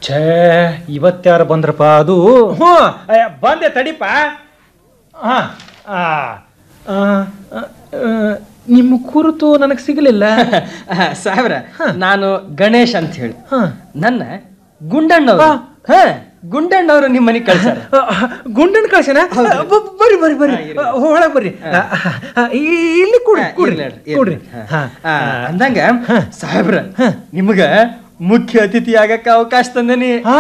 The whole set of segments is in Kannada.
ಛೇ ಇವತ್ಯಾರು ಬಂದ್ರಪ್ಪ ಅದು ಹ್ಞೂ ಅಯ್ಯ, ಬಂದೆ ತಡಿಪ ಹಾ ಆ, ಆ, ಆ, ಆ, ನಿಮ್ಮ ಕುರಿತು ನನಗೆ ಸಿಗಲಿಲ್ಲ ಸಾಹೇಬ್ರ ನಾನು ಗಣೇಶ್ ಅಂತ ಹೇಳಿ ಹಾ. ನನ್ನ ಗುಂಡಣ್ಣವ್ರು ಹಾ ಗುಂಡಣ್ಣವ್ರು ನಿಮ್ಮ ಮನೆಗೆ ಕಳ್ಸಾರ ಗುಂಡನ್ ಕಳ್ಸನ ಬರ್ರಿ ಬರ್ರಿ ಬರ್ರಿ ಒಳಗೆ ಬರ್ರಿ ಆ, ಆ, ಈ- ಇಲ್ಲಿ ಕೊಡ್ರಿ ಕೊಡ್ರಿ ಕೊಡ್ರಿ ಹಾ ಆ, ಅಂದಂಗ ಸಾಹೇಬ್ರ ನಿಮಗ ಮುಖ್ಯ ಅತಿಥಿ ಆಗಕ್ಕ ಅವಕಾಶ ತಂದನಿ ಆ?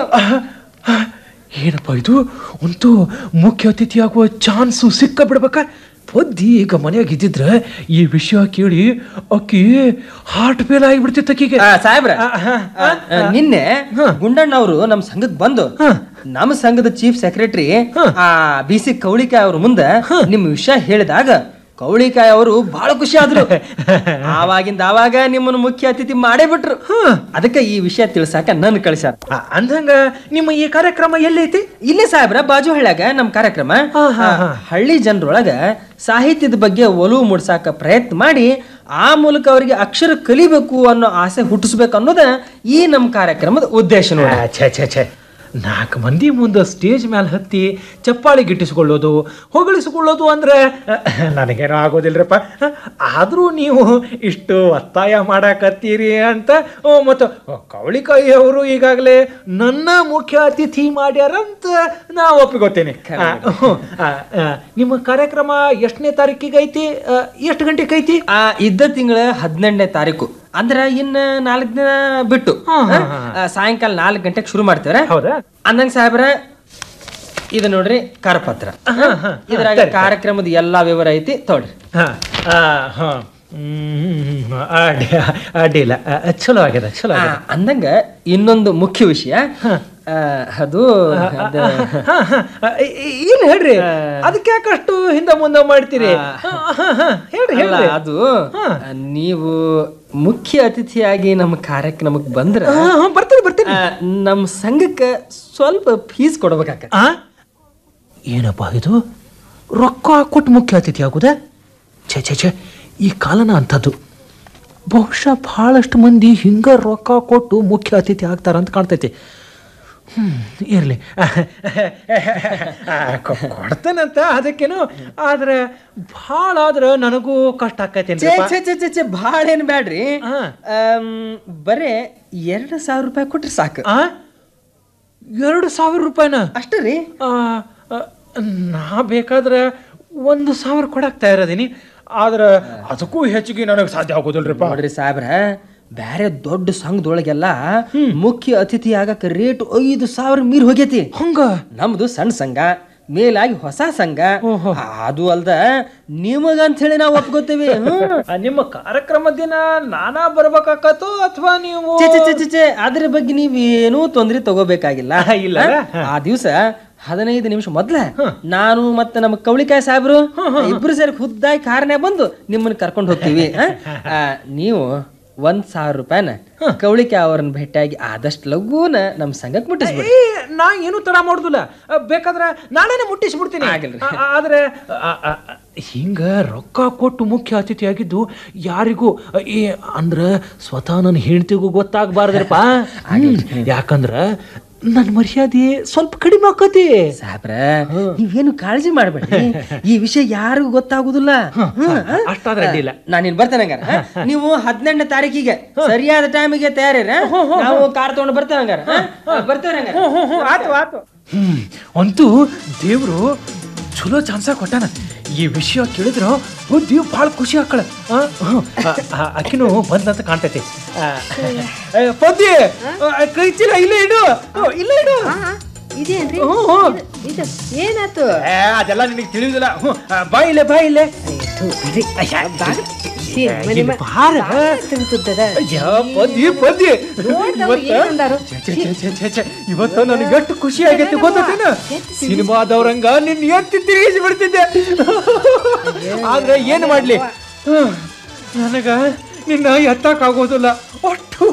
ಆ, ಏನಪ್ಪ ಇದು ಅಂತೂ ಮುಖ್ಯ ಅತಿಥಿ ಆಗುವ ಚಾನ್ಸು ಸಿಕ್ಕ ಬಿಡ್ಬೇಕ ಪೊದ್ದಿ ಈಗ ಮನೆಯಾಗ ಇದ್ದಿದ್ರೆ ಈ ವಿಷಯ ಕೇಳಿ ಅಕ್ಕಿ ಹಾರ್ಟ್ ಫೇಲ್ ಆಗಿಬಿಡ್ತಿತ್ತು ಅಕ್ಕಿಗೆ ಆ, ಸಾಹೇಬ್ರ ಆ, ಹಾ, ಆ, ಆ, ನಿನ್ನೆ ಗುಂಡಣ್ಣವ್ರು ನಮ್ ಸಂಘಕ್ ಬಂದು ಹಾ. ನಮ್ಮ ಸಂಘದ ಚೀಫ್ ಸೆಕ್ರೆಟರಿ ಹಾ. ಆ ಬಿ ಸಿ ಕೌಳಿಕಾಯಿ ಅವ್ರ ಮುಂದೆ ನಿಮ್ ವಿಷಯ ಹೇಳಿದಾಗ ಕೌಳಿಕಾಯಿ ಅವರು ಬಹಳ ಖುಷಿ ಆದ್ರು ಆವಾಗಿಂದ ಆವಾಗ ನಿಮ್ಮನ್ನು ಮುಖ್ಯ ಅತಿಥಿ ಮಾಡೇ ಬಿಟ್ರು ಅದಕ್ಕೆ ಈ ವಿಷಯ ತಿಳ್ಸಾಕ ನನ್ ಕಳ್ಸ್ಯಾರ ಆ, ಅಂದಂಗ ನಿಮ್ಮ ಈ ಕಾರ್ಯಕ್ರಮ ಎಲ್ಲೈತಿ ಇಲ್ಲೇ ಸಾಹೇಬ್ರ ಬಾಜು ಹಳ್ಳ್ಯಾಗ ನಮ್ ಕಾರ್ಯಕ್ರಮ ಹಾ, ಹಾ, ಹಾ. ಆ, ಹಳ್ಳಿ ಜನರೊಳಗ ಸಾಹಿತ್ಯದ ಬಗ್ಗೆ ಒಲವು ಮೂಡ್ಸಾಕ ಪ್ರಯತ್ನ ಮಾಡಿ ಆ ಮೂಲಕ ಅವರಿಗೆ ಅಕ್ಷರ ಕಲಿಬೇಕು ಅನ್ನೋ ಆಸೆ ಹುಟ್ಟಿಸ್ಬೇಕು ಅನ್ನೋದ ಈ ನಮ್ಮ ಕಾರ್ಯಕ್ರಮದ ಉದ್ದೇಶ ನೋಡಿ ಆ, ಛೇ ಛೇ ಛೇ ನಾಲ್ಕು ಮಂದಿ ಮುಂದೆ ಸ್ಟೇಜ್ ಮೇಲೆ ಹತ್ತಿ ಚಪ್ಪಾಳಿ ಗಿಟ್ಟಿಸ್ಕೊಳ್ಳೋದು ಹೊಗಳಿಸ್ಕೊಳ್ಳೋದು ಅಂದ್ರೆ ನನಗೇನೋ ಆಗೋದಿಲ್ರಪ್ಪ ಆದರೂ ನೀವು ಇಷ್ಟು ಒತ್ತಾಯ ಮಾಡಾಕತ್ತೀರಿ ಅಂತ ಓ, ಮತ್ತು ಕವಳಿಕಾಯಿ ಅವರು ಈಗಾಗಲೇ ನನ್ನ ಮುಖ್ಯ ಅತಿಥಿ ಮಾಡ್ಯಾರಂತ ನಾ ಒಪ್ಪಿಕೊತೇನೆ ಆ, ಹ್ಞೂ. ಆ, ಆ, ನಿಮ್ಮ ಕಾರ್ಯಕ್ರಮ ಎಷ್ಟನೇ ತಾರೀಕಿಗೆ ಐತಿ ಆ, ಎಷ್ಟು ಗಂಟೆಗೆ ಐತಿ ಆ ಇದ್ದ ತಿಂಗಳ ಹದಿನೆಂಟನೇ ತಾರೀಕು ಅಂದ್ರ ಇನ್ನ ನಾಲ್ಕು ದಿನ ಬಿಟ್ಟು ಹಾ, ಹಾ, ಹಾ. ಆ, ಸಾಯಂಕಾಲ ನಾಲ್ಕು ಗಂಟೆಗೆ ಶುರು ಮಾಡ್ತೇವ್ರ ಹೌದಾ ಅಂದಂಗ ಸಾಹೇಬ್ರ ಇದು ನೋಡ್ರಿ ಕರಪತ್ರ ಹಾ, ಹಾ. ಇದ್ರಾಗ ಕಾರ್ಯಕ್ರಮದ ಎಲ್ಲಾ ವಿವರ ಐತಿ ತೊಡ್ರಿ ಹಾಂ ಹಾಂ ಹ್ಮ್ ಅಡ್ಡಿ ಅಡ್ಡಿಲ್ಲ ಆ, ಚಲೋ ಆಗ್ಯದ ಚಲೋ ಆ, ಆಗ್ಯದ ಅಂದಂಗ ಇನ್ನೊಂದು ಮುಖ್ಯ ವಿಷಯ ಆ, ಅದು ಅದು- ಏನು ಹೇಳ್ರಿ ಅದಕ್ಕೆ ಯಾಕಷ್ಟು ಹಿಂದೆ ಮುಂದೆ ಮಾಡ್ತೀರಿ ಆ. ಹಾ, ಹಾ, ಹಾ, ಹೇಳ್ರಿ ಅಲ್ಲ, ಹೇಳ್ರಿ ಅದು ಹಾ. ನೀವು ಮುಖ್ಯ ಅತಿಥಿಯಾಗಿ ನಮ್ಮ ಕಾರ್ಯಕ್ರಮಕ್ಕೆ ಬಂದ್ರ ಹಾ, ಹಾ, ಬರ್ತೀನಿ ಬರ್ತೀನಿ ಆ, ನಮ್ಮ ಸಂಘಕ್ಕೆ ಸ್ವಲ್ಪ ಫೀಸ್ ಕೊಡ್ಬೇಕಾಕ ಆ ಏನಪ್ಪ ಇದು ರೊಕ್ಕ ಕೊಟ್ಟು ಮುಖ್ಯ ಅತಿಥಿ ಆಗುದ ಛೇ ಛೇ ಛೇ ಈ ಕಾಲನ ಅಂಥದ್ದು ಬಹುಶಃ ಭಾಳಷ್ಟು ಮಂದಿ ಹಿಂಗ ರೊಕ್ಕ ಕೊಟ್ಟು ಮುಖ್ಯ ಅತಿಥಿ ಆಗ್ತಾರ ಅಂತ ಕಾಣ್ತೈತಿ ಹ್ಮ್ ಇರಲಿ ಕೊಡ್ತೇನಂತ ಅದಕ್ಕೇನು ಆದ್ರೆ ಭಾಳ ಆದ್ರೆ ನನಗೂ ಕಷ್ಟ ಆಕೈತಿ ಛೇ ಛೇ ಛೇ ಛೇ ಛೇ ಭಾಳ ಏನ್ ಬ್ಯಾಡ್ರಿ ಹಾ. ಆಮ್, ಬರೇ ಎರಡು ಸಾವಿರ ರೂಪಾಯಿ ಕೊಟ್ರೆ ಸಾಕು ಆ ಎರಡು ಸಾವಿರ ರೂಪಾಯಿನ ಅಷ್ಟೇ ರೀ ಆ, ಆ, ನಾ ಬೇಕಾದ್ರೆ ಒಂದು ಸಾವಿರ ಕೊಡಕ್ ತಯಾರದೀನಿ ಆದ್ರೆ ಅದಕ್ಕೂ ಹೆಚ್ಚಿಗೆ ನನಗೆ ಸಾಧ್ಯ ಆಗೋದಿಲ್ರಿಪ್ಪ ನೋಡ್ರಿ ಸಾಹೇಬ್ರ ಬ್ಯಾರೆ ದೊಡ್ಡ ಸಂಘದೊಳಗೆಲ್ಲ ಮುಖ್ಯ ಅತಿಥಿ ಆಗಕ್ಕೆ ರೇಟ್ ಐದು ಸಾವಿರ ಮೀರ್ ಹೋಗೈತಿ ಹಂಗ ನಮ್ದು ಸಣ್ಣ ಸಂಘ ಮೇಲಾಗಿ ಹೊಸ ಸಂಘ ಅದು ಅಲ್ದ ನಿಮಗಂತ ಹೇಳಿ ನಾವು ಒಪ್ಕೋತೀವಿ ಹ್ಮ್. ಆ, ನಿಮ್ಮ ಕಾರ್ಯಕ್ರಮ ದಿನ ನಾನಾ ಬರ್ಬೇಕಾಕತ್ತೋ ಅಥವಾ ನೀವು ಛೆ, ಛೆ, ಛೆ, ಛೆ, ಛೆ, ಅದ್ರ ಬಗ್ಗೆ ನೀವೇನೂ ತೊಂದ್ರೆ ತಗೋಬೇಕಾಗಿಲ್ಲ ಇಲ್ಲ ಹಾ? ಆ ದಿವಸ ಹದಿನೈದು ನಿಮಿಷ ಮೊದ್ಲ ನಾನು ಮತ್ತೆ ನಮ್ಮ ಕವಳಿಕಾಯಿ ಸಾಹೇಬ್ರು ಇಬ್ರು ಸೇರಿ ಖುದ್ದಾಗಿ ಕಾರ್ನ್ಯಾಗ ಬಂದು ನಿಮ್ಮನ್ನ ಕರ್ಕೊಂಡು ಹೋಗ್ತೀವಿ ಹಾ? ಆ, ನೀವು ಒಂದ್ ಸಾವಿರ ರೂಪಾಯಿನ ಕವಳಿಕಾಯಿ ಅವ್ರನ್ನ ಭೇಟಿಯಾಗಿ ಆದಷ್ಟು ಲಘೂನ ನಮ್ಮ ಸಂಘಕ್ಕೆ ಮುಟ್ಟಿಸ್ಬಿಡಿ ಏ, ನಾ ಏನು ತಡ ಮಾಡುದಿಲ್ಲ ಆ, ಬೇಕಾದ್ರೆ ನಾನೇನೆ ಮುಟ್ಟಿಸ್ಬಿಡ್ತೀನಿ ಆಗಲ್ರಿ. ಆ, ಆದ್ರೆ ಆ, ಆ, ಆ, ಹಿಂಗ ರೊಕ್ಕ ಕೊಟ್ಟು ಮುಖ್ಯ ಅತಿಥಿ ಆಗಿದ್ದು ಯಾರಿಗೂ ಆ, ಏ ಅಂದ್ರ ಸ್ವತಃ ನನ್ನ ಹೆಂಡತಿಗೂ ಗೊತ್ತಾಗಬಾರ್ದ್ರಪ್ಪ ಯಾಕಂದ್ರ ನನ್ನ ಮರ್ಯಾದೆ ಸ್ವಲ್ಪ ಕಡಿಮೆ ಆಕತಿ ಸಾಹೇಬ್ರ ನೀವೇನು ಕಾಳಜಿ ಮಾಡಬೇಡಿ ಈ ವಿಷಯ ಯಾರಿಗೂ ಗೊತ್ತಾಗುದಿಲ್ಲ ಅಷ್ಟಾದ್ರೆ ಅಡ್ಡಿಲ್ಲ ನಾನು ಇಲ್ಲಿ ಬರ್ತೇನೆ ಹಂಗಾರ ಹಾ? ನೀವು ಹದಿನೆಂಟನೇ ತಾರೀಕಿಗೆ ಸರಿಯಾದ ಟೈಮಿಗೆ ತಯಾರಿರ ನಾವು ಕಾರ್ ತಗೊಂಡು ಬರ್ತೇವೆ ಹಂಗಾರ ಹಾ? ಬರ್ತೇವೆ ಹಂಗಾರ ಆತು ಆತು ಹ್ಮ್ ಅಂತೂ ದೇವ್ರು ಚಲೋ ಚಾನ್ಸ ಕೊಟ್ಟಾನ ಈ ವಿಷಯ ಕೇಳಿದ್ರ ಬುದ್ಧಿ ಭಾಳ ಖುಷಿ ಆಕಳ ಅಕ್ಕಿನೂ ಬಂದಂತ ಕಾಣ್ತೈತಿ ಆ, ಏ, ಪದ್ದಿ ಆ, ಕೈ ಚೀಲ ಇಲ್ಲೇ ಇಡು ಓ, ಇಲ್ಲೇ ಇಡು ಇದೇನ್ರಿ ಹ್ಞೂ, ಹ್ಞೂ. ಇದು- ಇದು ಏನಾತು ಏ, ಅದೆಲ್ಲ ನಿನಗೆ ತಿಳಿಯುದಿಲ್ಲ ಹ್ಞೂ, ಆ, ಬಾ ಇಲ್ಲೇ ಬಾ ಇಲ್ಲೇ ಛೀ, ಮನೆ ಮ- ಬಾರ ತಿಂತದ ಅಯ್ಯ, ಪದ್ದಿ ಪದ್ದಿ ನೋಡ್ದವ್ರು ಇವತ್ತ- ಏನಂದಾರು? ಛೆ, ಛೆ, ಛೆ, ಛೆ, ಛೆ, ಇವತ್ತು ನನಗೆ ಎಷ್ಟು ಖುಷಿ ಆಗೈತಿ ಗೊತ್ತೇನ ಸಿನಿಮಾದವ್ರಂಗ ನಿನ್ ಎತ್ತಿ ತಿರುಗಿಸಿ ಬಿಡ್ತಿದ್ದೆ ಆದ್ರೆ ಏನು ಮಾಡ್ಲಿ ನನಗ ನಿನ್ನ ಎತ್ತಕ್ಕಾಗೋದಿಲ್ಲ ಅಷ್ಟು